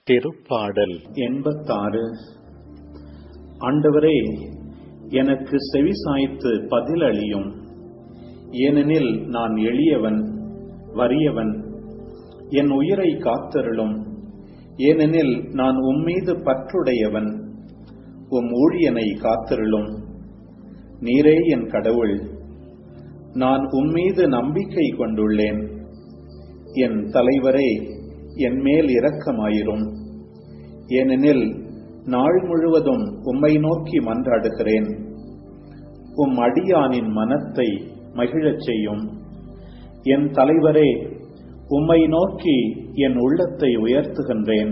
திருப்பாடல் எண்பத்தாறு ஆண்டவரே எனக்கு செவி சாய்த்து பதில் அளியும் ஏனெனில் நான் எளியவன் வறியவன் என் உயிரை காத்தருளும் ஏனெனில் நான் உம்மீது பற்றுடையவன் உம் ஊழியனை காத்தருளும் நீரே என் கடவுள் நான் உம்மீது நம்பிக்கை கொண்டுள்ளேன் என் தலைவரே என் மேல் இரக்கமாயிரும் ஏனெனில் நாள் முழுவதும் உம்மை நோக்கி மன்றாடுகிறேன் உம் அடியானின் மனத்தை மகிழச் செய்யும் என் தலைவரே உம்மை நோக்கி என் உள்ளத்தை உயர்த்துகின்றேன்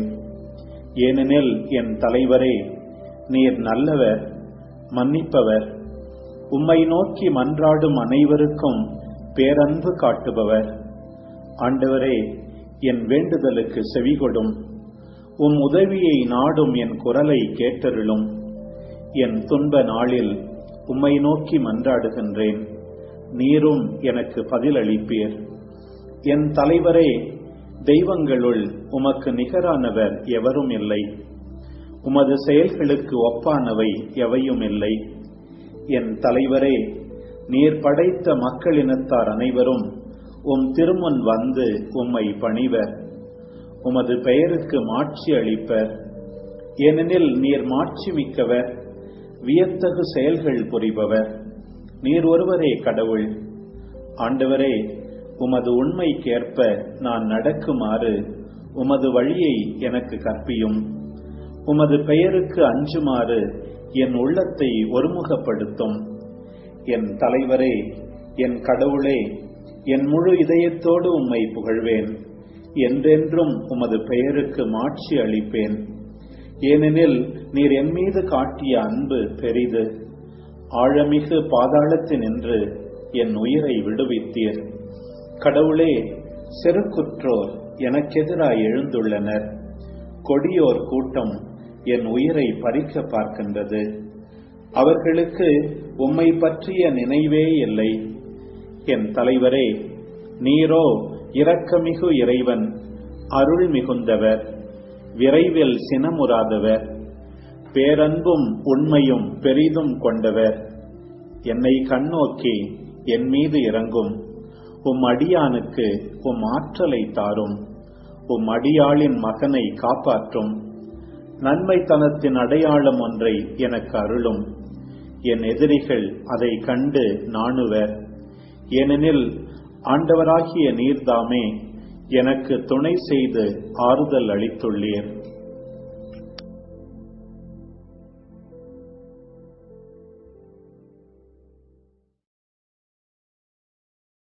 ஏனெனில் என் தலைவரே நீர் நல்லவர் மன்னிப்பவர் உம்மை நோக்கி மன்றாடும் அனைவருக்கும் பேரன்பு காட்டுபவர் ஆண்டவரே என் வேண்டுதலுக்கு செவிகொடும் உம் உதவியை நாடும் என் குரலை கேட்டருளும் என் துன்ப நாளில் உம்மை நோக்கி மன்றாடுகின்றேன் நீரும் எனக்கு பதிலளிப்பீர் என் தலைவரே தெய்வங்களுள் உமக்கு நிகரானவர் எவரும் இல்லை உமது செயல்களுக்கு ஒப்பானவை எவையும் இல்லை என் தலைவரே நீர் படைத்த மக்களினத்தார் அனைவரும் உம் திருமுன் வந்து உம்மை பணிவர் உமது பெயருக்கு மாட்சி அளிப்பர் ஏனெனில் நீர் மாட்சி மிக்கவர் வியத்தகு செயல்கள் புரிபவர் நீர் ஒருவரே கடவுள் ஆண்டவரே உமது உண்மைக்கேற்ப நான் நடக்குமாறு உமது வழியை எனக்கு கற்பியும் உமது பெயருக்கு அஞ்சுமாறு என் உள்ளத்தை ஒருமுகப்படுத்தும் என் தலைவரே என் கடவுளே என் முழு இதயத்தோடு உம்மை புகழ்வேன் என்றென்றும் உமது பெயருக்கு மாட்சி அளிப்பேன் ஏனெனில் நீர் என் மீது காட்டிய அன்பு பெரிது ஆழமிகு பாதாளத்தினின்று என் உயிரை விடுவித்தீர் கடவுளே செருக்குற்றோர் எனக்கெதிராய் எழுந்துள்ளனர் கொடியோர் கூட்டம் என் உயிரை பறிக்க பார்க்கின்றது அவர்களுக்கு உம்மை பற்றிய நினைவே இல்லை என் தலைவரே நீரோ இரக்கமிகு இறைவன் அருள் மிகுந்தவர் விரைவில் சினமுறாதவர் பேரன்பும் உண்மையும் பெரிதும் கொண்டவர் என்னை கண்ணோக்கி என் மீது இறங்கும் உம் அடியானுக்கு உம் ஆற்றலை தாரும் உம் அடியாளின் மகனை காப்பாற்றும் நன்மைத்தனத்தின் அடையாளம் ஒன்றை எனக்கு அருளும் என் எதிரிகள் அதை கண்டு நாணுவர் ஏனெனில் ஆண்டவராகிய நீர்தாமே எனக்கு துணை செய்து ஆறுதல் அளித்துள்ளீர்